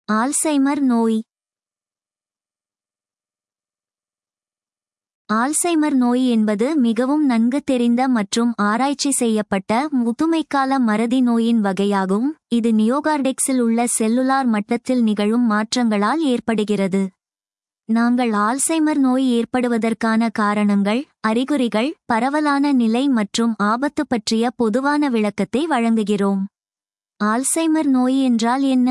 Alzheimer நோய் Alzheimer நோய் என்பது மிகவும் நன்கு தெரிந்த மற்றும் ஆராய்ச்சி செய்யப்பட்ட முதுமைக்கால மறதி நோயின் வகையாகும் இது நியோகார்டெக்ஸில் உள்ள செல்லுலார் மட்டத்தில் நிகழும் மாற்றங்களால் ஏற்படுகிறது நாங்கள் ஆல்சைமர் நோய் ஏற்படுவதற்கான காரணங்கள் அறிகுறிகள் பரவலான நிலை மற்றும் ஆபத்து பற்றிய பொதுவான விளக்கத்தை வழங்குகிறோம் ஆல்சைமர் நோய் என்றால் என்ன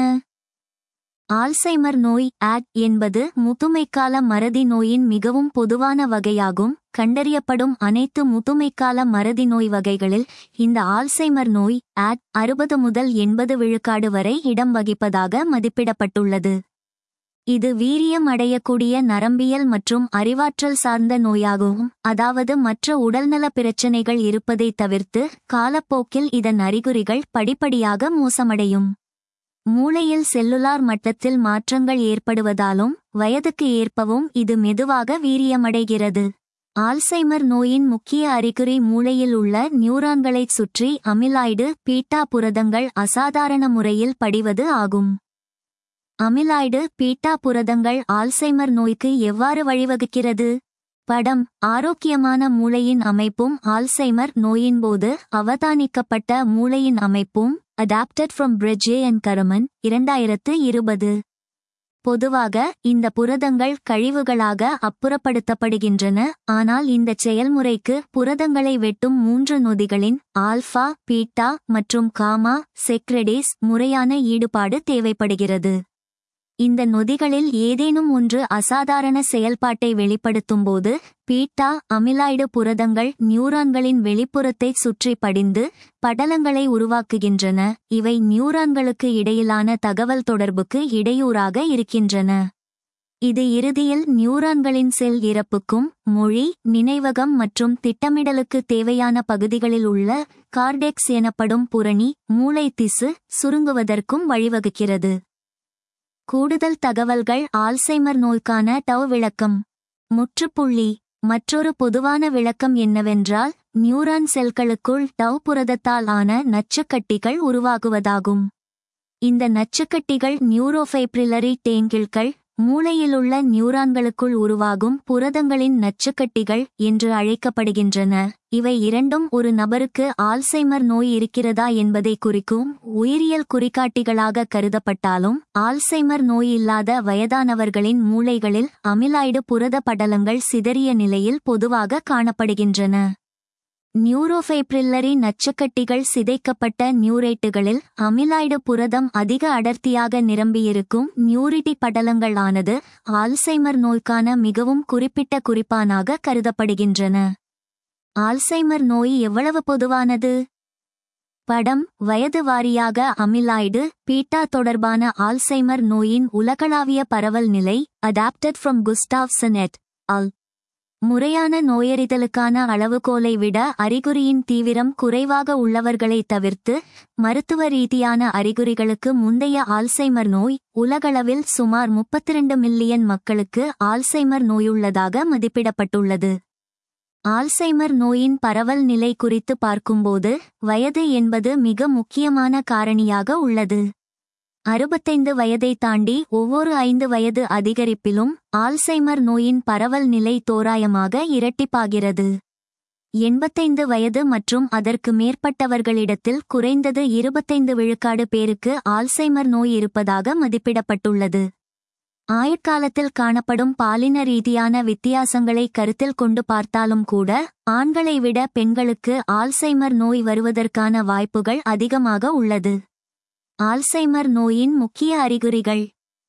ஆல்சைமர் நோய் ஆட் என்பது முதுமைக்கால மறதி நோயின் மிகவும் பொதுவான வகையாகும் கண்டறியப்படும் அனைத்து முதுமைக்கால மறதி நோய் வகைகளில் இந்த ஆல்சைமர் நோய் ஆட் அறுபது முதல் எண்பது விழுக்காடு வரை இடம் வகிப்பதாக மதிப்பிடப்பட்டுள்ளது இது வீரியம் அடையக்கூடிய நரம்பியல் மற்றும் அறிவாற்றல் சார்ந்த நோயாகும் அதாவது மற்ற உடல்நல பிரச்சினைகள் இருப்பதை தவிர்த்து காலப்போக்கில் இதன் அறிகுறிகள் படிப்படியாக மோசமடையும் மூளையில் செல்லுலார் மட்டத்தில் மாற்றங்கள் ஏற்படுவதாலும் வயதுக்கு ஏற்பவும் இது மெதுவாக வீரியமடைகிறது ஆல்சைமர் நோயின் முக்கிய அறிகுறி மூளையில் உள்ள நியூரான்களைச் சுற்றி அமிலாய்டு பீட்டா புரதங்கள் அசாதாரண முறையில் படிவது ஆகும் அமிலாய்டு பீட்டா புரதங்கள் ஆல்சைமர் நோய்க்கு எவ்வாறு வழிவகுக்கிறது படம் ஆரோக்கியமான மூளையின் அமைப்பும் ஆல்சைமர் நோயின் போது அவதானிக்கப்பட்ட மூளையின் அமைப்பும் adapted from Bridge and Karaman இரண்டாயிரத்து இருபது பொதுவாக இந்த புரதங்கள் கழிவுகளாக அப்புறப்படுத்தப்படுகின்றன ஆனால் இந்த செயல்முறைக்கு புரதங்களை வெட்டும் மூன்று நொதிகளின் ஆல்ஃபா பீட்டா மற்றும் காமா செக்ரெடேஸ் முறையான ஈடுபாடு தேவைப்படுகிறது இந்த நொதிகளில் ஏதேனும் ஒன்று அசாதாரண செயல்பாட்டை வெளிப்படுத்தும்போது பீட்டா அமிலாய்டு புரதங்கள் நியூரான்களின் வெளிப்புறத்தை சுற்றி படிந்து படலங்களை உருவாக்குகின்றன இவை நியூரான்களுக்கு இடையிலான தகவல் தொடர்புக்கு இடையூறாக இருக்கின்றன இது இறுதியில் நியூரான்களின் செல் இறப்புக்கும் மொழி நினைவகம் மற்றும் திட்டமிடலுக்கு தேவையான பகுதிகளில் உள்ள கார்டெக்ஸ் எனப்படும் புரணி மூளை திசு சுருங்குவதற்கும் வழிவகுக்கிறது கூடுதல் தகவல்கள் ஆல்சைமர் நோய்க்கான டவ் விளக்கம் முற்றுப்புள்ளி மற்றொரு பொதுவான விளக்கம் என்னவென்றால் நியூரான் செல்களுக்குள் டவ் புரதத்தால் ஆன நச்சுக்கட்டிகள் உருவாகுவதாகும் இந்த நச்சுக்கட்டிகள் நியூரோஃபைப்ரிலரி டேங்கிள்கள் மூளையிலுள்ள நியூரான்களுக்குள் உருவாகும் புரதங்களின் நச்சுக்கட்டிகள் என்று அழைக்கப்படுகின்றன இவை இரண்டும் ஒரு நபருக்கு ஆல்சைமர் நோய் இருக்கிறதா என்பதை குறிக்கும் உயிரியல் குறிகாட்டிகளாக கருதப்பட்டாலும் ஆல்சைமர் நோய் இல்லாத வயதானவர்களின் மூளைகளில் அமிலாய்டு புரத படலங்கள் சிதறிய நிலையில் பொதுவாக காணப்படுகின்றன நியூரோஃபைப்ரில்லரி நச்சுக்கட்டிகள் சிதைக்கப்பட்ட நியூரேட்டுகளில் அமிலாய்டு புரதம் அதிக அடர்த்தியாக நிரம்பியிருக்கும் நியூரிட்டி படலங்கள் ஆனது ஆல்சைமர் நோய்க்கான மிகவும் குறிப்பிட்ட குறிப்பானாக கருதப்படுகின்றன ஆல்சைமர் நோய் எவ்வளவு பொதுவானது படம் வயது வாரியாக அமிலாய்டு பீட்டா தொடர்பான ஆல்சைமர் நோயின் உலகளாவிய பரவல் நிலை அடாப்டட் ஃப்ரம் குஸ்டாவ்சன் எட் அல் முறையான நோயறிதலுக்கான அளவுகோலை விட அறிகுறியின் தீவிரம் குறைவாக உள்ளவர்களை தவிர்த்து மருத்துவ ரீதியான அறிகுறிகளுக்கு முந்தைய ஆல்சைமர் நோய் உலகளவில் சுமார் 32 மில்லியன் மக்களுக்கு ஆல்சைமர் நோயுள்ளதாக மதிப்பிடப்பட்டுள்ளது ஆல்சைமர் நோயின் பரவல் நிலை குறித்து பார்க்கும்போது வயது என்பது மிக முக்கியமான காரணியாக உள்ளது அறுபத்தைந்து வயதை தாண்டி ஒவ்வொரு ஐந்து வயது அதிகரிப்பிலும் ஆல்சைமர் நோயின் பரவல் நிலை தோராயமாக இரட்டிப்பாகிறது எண்பத்தைந்து வயது மற்றும் அதற்கு மேற்பட்டவர்களிடத்தில் குறைந்தது இருபத்தைந்து விழுக்காடு பேருக்கு ஆல்சைமர் நோய் இருப்பதாக மதிப்பிடப்பட்டுள்ளது ஆயுட்காலத்தில் காணப்படும் பாலின ரீதியான வித்தியாசங்களை கருத்தில் கொண்டு பார்த்தாலும் கூட ஆண்களை விட பெண்களுக்கு ஆல்சைமர் நோய் வருவதற்கான வாய்ப்புகள் அதிகமாக உள்ளது ஆல்சைமர் நோயின் முக்கிய அறிகுறிகள்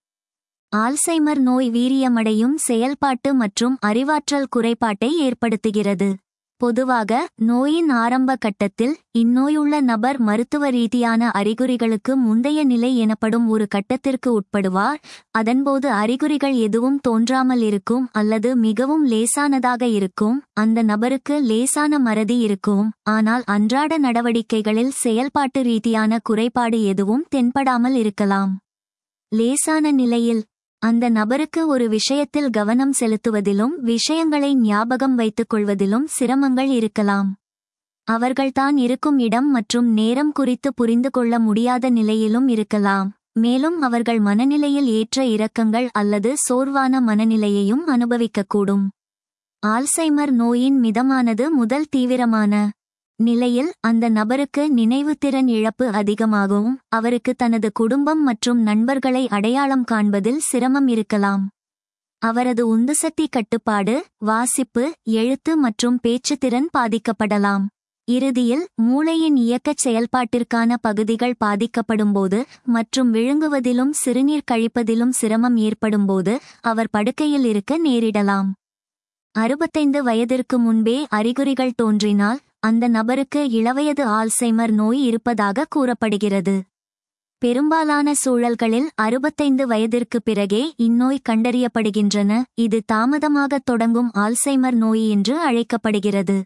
ஆல்சைமர் நோய் வீரியமடையும் செயல்பாட்டு மற்றும் அறிவாற்றல் குறைபாட்டை ஏற்படுத்துகிறது பொதுவாக நோயின் ஆரம்ப கட்டத்தில் இந்நோயுள்ள நபர் மருத்துவ ரீதியான அறிகுறிகளுக்கு முந்தைய நிலை எனப்படும் ஒரு கட்டத்திற்கு உட்படுவார் அதன்போது அறிகுறிகள் எதுவும் தோன்றாமல் இருக்கும் அல்லது மிகவும் லேசானதாக இருக்கும் அந்த நபருக்கு லேசான மறதி இருக்கும் ஆனால் அன்றாட நடவடிக்கைகளில் செயல்பாட்டு ரீதியான குறைபாடு எதுவும் தென்படாமல் இருக்கலாம் லேசான நிலையில் அந்த நபருக்கு ஒரு விஷயத்தில் கவனம் செலுத்துவதிலும் விஷயங்களை ஞாபகம் வைத்துக் கொள்வதிலும் சிரமங்கள் இருக்கலாம் அவர்கள் தான் இருக்கும் இடம் மற்றும் நேரம் குறித்து புரிந்து கொள்ள முடியாத நிலையிலும் இருக்கலாம் மேலும் அவர்கள் மனநிலையில் ஏற்ற இறக்கங்கள் அல்லது சோர்வான மனநிலையையும் அனுபவிக்கக்கூடும் ஆல்சைமர் நோயின் மிதமானது முதல் தீவிரமான நிலையில் அந்த நபருக்கு நினைவுத்திறன் இழப்பு அதிகமாகவும் அவருக்கு தனது குடும்பம் மற்றும் நண்பர்களை அடையாளம் காண்பதில் சிரமம் இருக்கலாம் அவரது உந்துசக்தி கட்டுப்பாடு வாசிப்பு எழுத்து மற்றும் பேச்சுத்திறன் பாதிக்கப்படலாம் இறுதியில் மூளையின் இயக்கச் செயல்பாட்டிற்கான பகுதிகள் பாதிக்கப்படும்போது மற்றும் விழுங்குவதிலும் சிறுநீர் கழிப்பதிலும் சிரமம் ஏற்படும்போது அவர் படுக்கையில் இருக்க நேரிடலாம் அறுபத்தைந்து வயதிற்கு முன்பே அறிகுறிகள் தோன்றினால் அந்த நபருக்கு இளவயது ஆல்சைமர் நோய் இருப்பதாக கூறப்படுகிறது பெரும்பாலான சூழல்களில் அறுபத்தைந்து வயதிற்கு பிறகே இந்நோய் கண்டறியப்படுகின்றன இது தாமதமாக தொடங்கும் ஆல்சைமர் நோய் என்று அழைக்கப்படுகிறது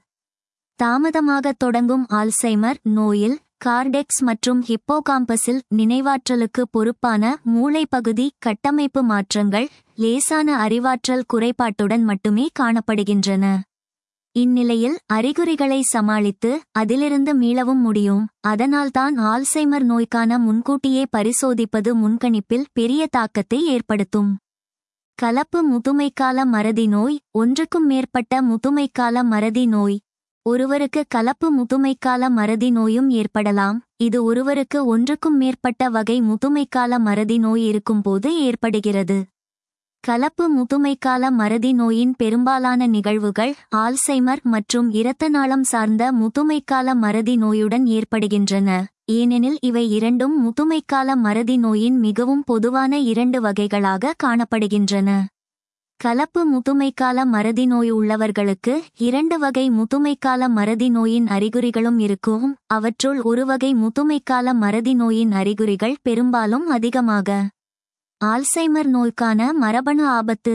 தாமதமாக தொடங்கும் ஆல்சைமர் நோயில் கார்டெக்ஸ் மற்றும் ஹிப்போகாம்பஸில் நினைவாற்றலுக்கு பொறுப்பான மூளை பகுதி கட்டமைப்பு மாற்றங்கள் லேசான அறிவாற்றல் குறைபாட்டுடன் மட்டுமே காணப்படுகின்றன இந்நிலையில் அறிகுறிகளை சமாளித்து அதிலிருந்து மீளவும் முடியும் அதனால்தான் ஆல்சைமர் நோய்க்கான முன்கூட்டியே பரிசோதிப்பது முன்கணிப்பில் பெரிய தாக்கத்தை ஏற்படுத்தும் கலப்பு முதுமைக்கால மறதி நோய் ஒன்றுக்கும் மேற்பட்ட முதுமைக்கால மறதி நோய் ஒருவருக்கு கலப்பு முதுமைக்கால மறதி நோயும் ஏற்படலாம் இது ஒருவருக்கு ஒன்றுக்கும் மேற்பட்ட வகை முதுமைக்கால மறதி நோய் இருக்கும்போது ஏற்படுகிறது கலப்பு முதுமைக்கால மறதி நோயின் பெரும்பாலான நிகழ்வுகள் ஆல்சைமர் மற்றும் இரத்த நாளம் சார்ந்த முதுமைக்கால மறதி நோயுடன் ஏற்படுகின்றன ஏனெனில் இவை இரண்டும் முதுமைக்கால மறதி நோயின் மிகவும் பொதுவான இரண்டு வகைகளாக காணப்படுகின்றன கலப்பு முதுமைக்கால மறதி நோய் உள்ளவர்களுக்கு இரண்டு வகை முதுமைக்கால மறதி நோயின் அறிகுறிகளும் இருக்கும் அவற்றுள் ஒரு வகை முதுமைக்கால மறதி நோயின் அறிகுறிகள் பெரும்பாலும் அதிகமாக ஆல்சைமர் நோய்க்கான மரபணு ஆபத்து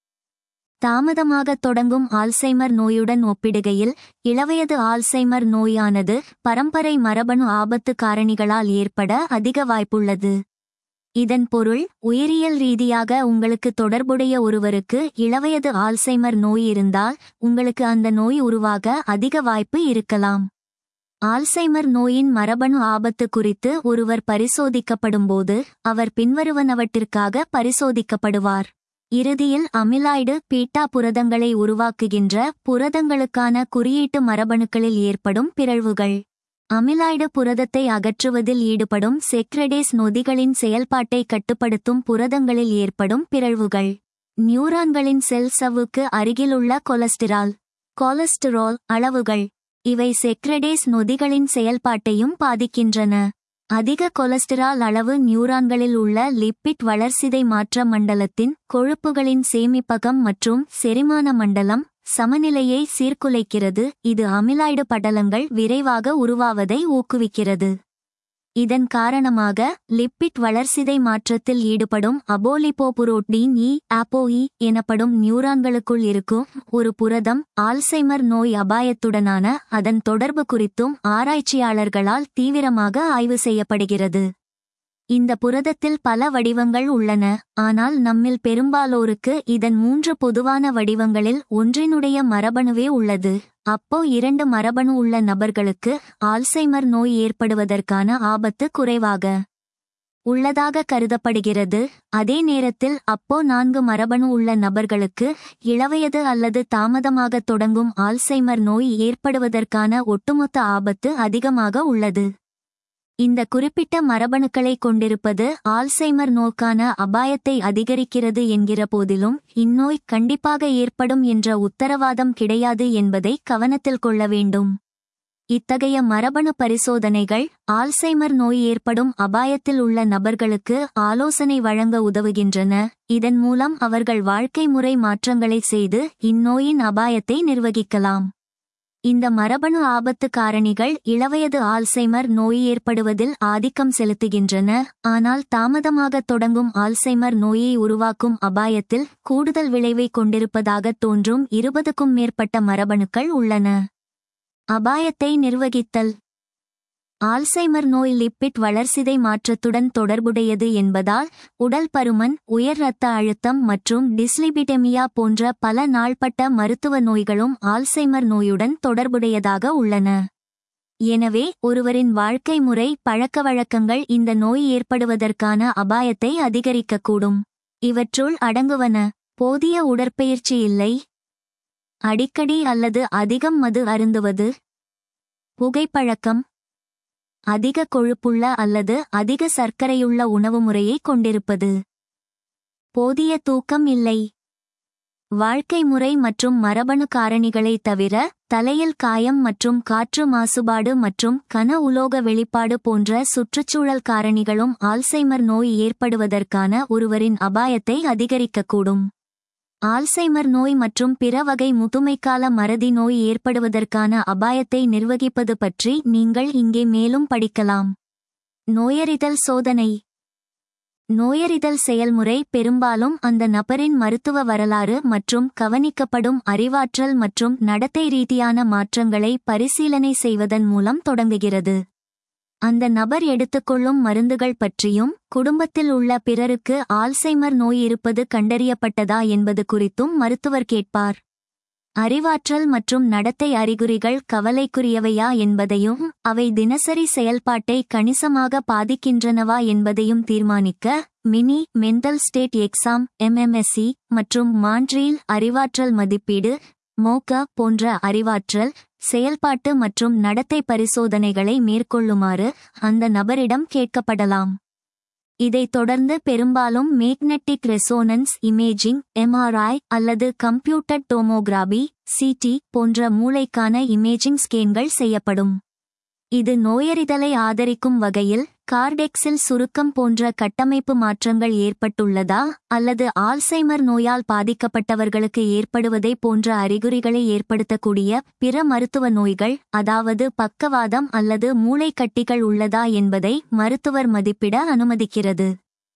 தாமதமாக தொடங்கும் ஆல்சைமர் நோயுடன் ஒப்பிடுகையில் இளவயது ஆல்சைமர் நோயானது பரம்பரை மரபணு ஆபத்து காரணிகளால் ஏற்பட அதிக வாய்ப்புள்ளது இதன் பொருள் உயிரியல் ரீதியாக உங்களுக்கு தொடர்புடைய ஒருவருக்கு இளவயது ஆல்சைமர் நோய் இருந்தால் உங்களுக்கு அந்த நோய் உருவாக அதிக வாய்ப்பு இருக்கலாம் ஆல்சைமர் நோயின் மரபணு ஆபத்து குறித்து ஒருவர் பரிசோதிக்கப்படும்போது அவர் பின்வருவனவற்றிற்காக பரிசோதிக்கப்படுவார் இறுதியில் அமிலாய்டு பீட்டா புரதங்களை உருவாக்குகின்ற புரதங்களுக்கான குறியீட்டு மரபணுக்களில் ஏற்படும் பிறழ்வுகள் அமிலாய்டு புரதத்தை அகற்றுவதில் ஈடுபடும் செக்ரெடேஸ் நொதிகளின் செயல்பாட்டை கட்டுப்படுத்தும் புரதங்களில் ஏற்படும் பிறழ்வுகள் நியூரான்களின் செல் சவ்வுக்கு அருகிலுள்ள கொலஸ்டிரால் கொலஸ்டரால் அளவுகள் இவை செக்ரெடேஸ் நொதிகளின் செயல்பாட்டையும் பாதிக்கின்றன அதிக கொலஸ்டிரால் அளவு நியூரான்களில் உள்ள லிப்பிட் வளர்சிதை மாற்ற மண்டலத்தின் கொழுப்புகளின் சேமிப்பகம் மற்றும் செரிமான மண்டலம் சமநிலையை சீர்குலைக்கிறது இது அமிலாய்டு படலங்கள் விரைவாக உருவாவதை ஊக்குவிக்கிறது இதன் காரணமாக லிப்பிட் வளர்சிதை மாற்றத்தில் ஈடுபடும் அபோலிபோபுரோட்டீன் இ ஆப்போஇ எனப்படும் நியூரான்களுக்குள் இருக்கும் ஒரு புரதம் ஆல்சைமர் நோய் அபாயத்துடனான அதன் தொடர்பு குறித்தும் ஆராய்ச்சியாளர்களால் தீவிரமாக ஆய்வு செய்யப்படுகிறது இந்த புரதத்தில் பல வடிவங்கள் உள்ளன ஆனால் நம்மில் பெரும்பாலோருக்கு இதன் மூன்று பொதுவான வடிவங்களில் ஒன்றினுடைய மரபணுவே உள்ளது அப்போ இரண்டு மரபணு உள்ள நபர்களுக்கு ஆல்சைமர் நோய் ஏற்படுவதற்கான ஆபத்து குறைவாக உள்ளதாக கருதப்படுகிறது அதே நேரத்தில் அப்போ நான்கு மரபணு உள்ள நபர்களுக்கு இளவயது அல்லது தாமதமாக தொடங்கும் ஆல்சைமர் நோய் ஏற்படுவதற்கான ஒட்டுமொத்த ஆபத்து அதிகமாக உள்ளது இந்த குறிப்பிட்ட மரபணுக்களை கொண்டிருப்பது ஆல்சைமர் நோக்கான அபாயத்தை அதிகரிக்கிறது என்கிற போதிலும் இந்நோய் கண்டிப்பாக ஏற்படும் என்ற உத்தரவாதம் கிடையாது என்பதை கவனத்தில் கொள்ள வேண்டும் இத்தகைய மரபணு பரிசோதனைகள் ஆல்சைமர் நோய் ஏற்படும் அபாயத்தில் உள்ள நபர்களுக்கு ஆலோசனை வழங்க உதவுகின்றன இதன் மூலம் அவர்கள் வாழ்க்கை முறை மாற்றங்களை செய்து இந்நோயின் அபாயத்தை நிர்வகிக்கலாம் இந்த மரபணு ஆபத்து காரணிகள் இளவயது ஆல்சைமர் நோய் ஏற்படுவதில் ஆதிக்கம் செலுத்துகின்றன ஆனால் தாமதமாக தொடங்கும் ஆல்சைமர் நோயை உருவாக்கும் அபாயத்தில் கூடுதல் விளைவை கொண்டிருப்பதாக தோன்றும் இருபதுக்கும் மேற்பட்ட மரபணுக்கள் உள்ளன அபாயத்தை நிர்வகித்தல் ஆல்சைமர் நோய் லிப்பிட் வளர்சிதை மாற்றத்துடன் தொடர்புடையது என்பதால் உடல் பருமன் உயர் இரத்த அழுத்தம் மற்றும் டிஸ்லிபிடெமியா போன்ற பல நாள்பட்ட மருத்துவ நோய்களும் ஆல்சைமர் நோயுடன் தொடர்புடையதாக உள்ளன எனவே ஒருவரின் வாழ்க்கை முறை பழக்கவழக்கங்கள் இந்த நோய் ஏற்படுவதற்கான அபாயத்தை அதிகரிக்கக்கூடும் இவற்றுள் அடங்குவன போதிய உடற்பயிற்சி இல்லை அடிக்கடி அல்லது அதிகம் மது அருந்துவது புகைப்பழக்கம் அதிக கொழுப்புள்ள அல்லது அதிக சர்க்கரையுள்ள உணவு முறையை கொண்டிருப்பது போதிய தூக்கம் இல்லை வாழ்க்கை முறை மற்றும் மரபணு காரணிகளை தவிர தலையில் காயம் மற்றும் காற்று மாசுபாடு மற்றும் கன உலோக வெளிப்பாடு போன்ற சுற்றுச்சூழல் காரணிகளும் ஆல்சைமர் நோய் ஏற்படுவதற்கான ஒருவரின் அபாயத்தை அதிகரிக்கக்கூடும் ஆல்சைமர் நோய் மற்றும் பிற வகை முதுமைக்கால மறதி நோய் ஏற்படுவதற்கான அபாயத்தை நிர்வகிப்பது பற்றி நீங்கள் இங்கே மேலும் படிக்கலாம் நோயறிதல் சோதனை நோயறிதல் செயல்முறை பெரும்பாலும் அந்த நபரின் மருத்துவ வரலாறு மற்றும் கவனிக்கப்படும் அறிவாற்றல் மற்றும் நடத்தை ரீதியான மாற்றங்களை பரிசீலனை செய்வதன் மூலம் தொடங்குகிறது அந்த நபர் எடுத்துக்கொள்ளும் மருந்துகள் பற்றியும் குடும்பத்தில் உள்ள பிறருக்கு ஆல்சைமர் நோய் இருப்பது கண்டறியப்பட்டதா என்பது குறித்தும் மருத்துவர் கேட்பார் அறிவாற்றல் மற்றும் நடத்தை அறிகுறிகள் கவலைக்குரியவையா என்பதையும் அவை தினசரி செயல்பாட்டை கணிசமாக பாதிக்கின்றனவா என்பதையும் தீர்மானிக்க mini mental state exam MMSE மற்றும் மான்ட்ரீல் அறிவாற்றல் மதிப்பீடு மோக போன்ற அறிவாற்றல் செயல்பாட்டு மற்றும் நடத்தை பரிசோதனைகளை மேற்கொள்ளுமாறு அந்த நபரிடம் கேட்கப்படலாம் இதைத் தொடர்ந்து பெரும்பாலும் மேக்னெட்டிக் ரெசோனன்ஸ் இமேஜிங் எம்ஆர்ஐ அல்லது கம்ப்யூட்டர் டோமோகிராபி சிடி போன்ற மூளைக்கான இமேஜிங் ஸ்கேன்கள் செய்யப்படும் இது நோயறிதலை ஆதரிக்கும் வகையில் கார்டெக்ஸில் சுருக்கம் போன்ற கட்டமைப்பு மாற்றங்கள் ஏற்பட்டுள்ளதா அல்லது ஆல்சைமர் நோயால் பாதிக்கப்பட்டவர்களுக்கு ஏற்படுவதை போன்ற அறிகுறிகளை ஏற்படுத்தக்கூடிய பிற மருத்துவ நோய்கள் அதாவது பக்கவாதம் அல்லது மூளைக்கட்டிகள் உள்ளதா என்பதை மருத்துவர் மதிப்பிட அனுமதிக்கிறது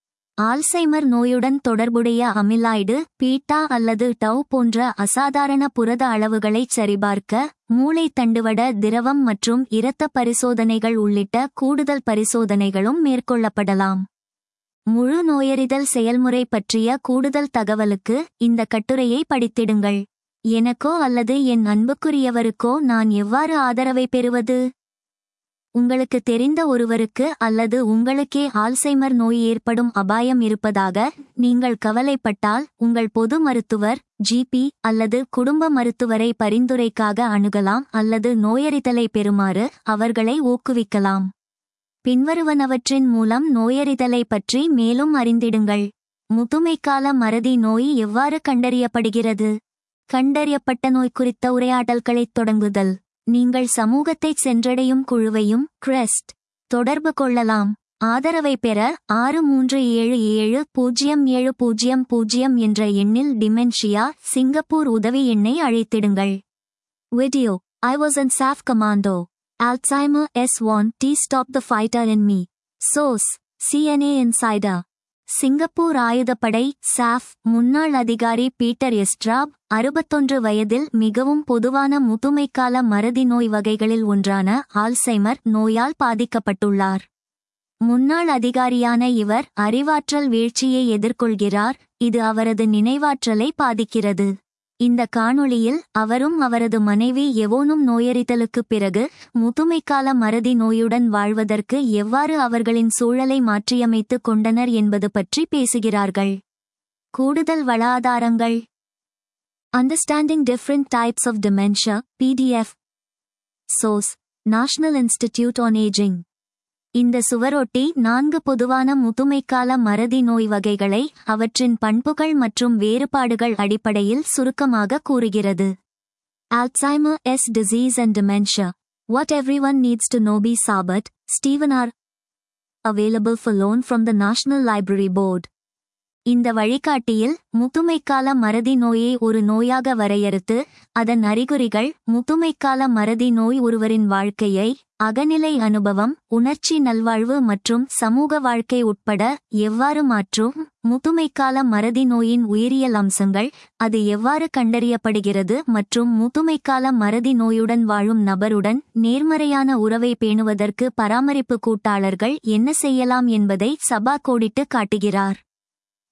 ஆல்சைமர் நோயுடன் தொடர்புடைய அமிலாய்டு பீட்டா அல்லது டவ் போன்ற அசாதாரண புரத அளவுகளை சரிபார்க்க மூளை தண்டுவட திரவம் மற்றும் இரத்த பரிசோதனைகள் உள்ளிட்ட கூடுதல் பரிசோதனைகளும் மேற்கொள்ளப்படலாம் முழு நோயறிதல் செயல்முறை பற்றிய கூடுதல் தகவலுக்கு இந்த கட்டுரையை படித்திடுங்கள் எனக்கோ அல்லது என் அன்புக்குரியவருக்கோ நான் எவ்வாறு ஆதரவை பெறுவது உங்களுக்கு தெரிந்த ஒருவருக்கு அல்லது உங்களுக்கே ஆல்சைமர் நோய் ஏற்படும் அபாயம் இருப்பதாக நீங்கள் கவலைப்பட்டால் உங்கள் பொது மருத்துவர் ஜிபி அல்லது குடும்ப மருத்துவரை பரிந்துரைக்காக அணுகலாம் அல்லது நோயறிதலை பெறுமாறு அவர்களை ஊக்குவிக்கலாம் பின்வருவனவற்றின் மூலம் நோயறிதலை பற்றி மேலும் அறிந்திடுங்கள் முதுமைக்கால மறதி நோய் எவ்வாறு கண்டறியப்படுகிறது கண்டறியப்பட்ட நோய் குறித்த உரையாடல்களைத் தொடங்குதல் நீங்கள் சமூகத்தைச் சென்றடையும் குழுவையும் கிரெஸ்ட் தொடர்பு கொள்ளலாம் ஆதரவை பெற ஆறு மூன்று ஏழு ஏழு பூஜ்ஜியம் ஏழு பூஜ்ஜியம் பூஜ்ஜியம் என்ற எண்ணில் டிமென்ஷியா சிங்கப்பூர் உதவி எண்ணை அழைத்திடுங்கள் video I was an SAF commando Alzheimer's won't stop the fighter in me சோஸ் சிஎன்ஏ இன்சைடர் சிங்கப்பூர் ஆயுதப்படை சாஃப் முன்னாள் அதிகாரி பீட்டர் எஸ்ட்ராப் அறுபத்தொன்று வயதில் மிகவும் பொதுவான முதுமைக்கால மறதி நோய் வகைகளில் ஒன்றான ஆல்சைமர் நோயால் பாதிக்கப்பட்டுள்ளார் முன்னாள் அதிகாரியான இவர் அறிவாற்றல் வீழ்ச்சியை எதிர்கொள்கிறார் இது அவரது நினைவாற்றலை பாதிக்கிறது இந்த காணொளியில் அவரும் அவரது மனைவி எவோனும் நோயறிதலுக்குப் பிறகு முதுமைக்கால மறதி நோயுடன் வாழ்வதற்கு எவ்வாறு அவர்களின் சூழலை மாற்றியமைத்துக் கொண்டனர் என்பது பற்றி பேசுகிறார்கள் கூடுதல் வளாதாரங்கள் understanding different types of dementia PDF source National Institute on Aging இந்த சுவரொட்டி நான்கு பொதுவான முதுமைக்கால மறதி நோய் வகைகளை அவற்றின் பண்புகள் மற்றும் வேறுபாடுகள் அடிப்படையில் சுருக்கமாக கூறுகிறது Alzheimer's disease and dementia what everyone needs to know by Sabat Steven R available for loan from the National Library board இந்த வழிகாட்டியில் முதுமைக்கால மறதி நோயை ஒரு நோயாக வரையறுத்து அதன் அறிகுறிகள் முதுமைக்கால மறதி நோய் ஒருவரின் வாழ்க்கையை அகநிலை அனுபவம் உணர்ச்சி நல்வாழ்வு மற்றும் சமூக வாழ்க்கை உட்பட எவ்வாறு மாற்றும் முதுமைக்கால மறதி நோயின் உயிரியல் அம்சங்கள் அது எவ்வாறு கண்டறியப்படுகிறது மற்றும் முதுமைக்கால மறதி நோயுடன் வாழும் நபருடன் நேர்மறையான உறவை பேணுவதற்கு பராமரிப்பு கூட்டாளர்கள் என்ன செய்யலாம் என்பதை சபா கோடிட்டு காட்டுகிறார்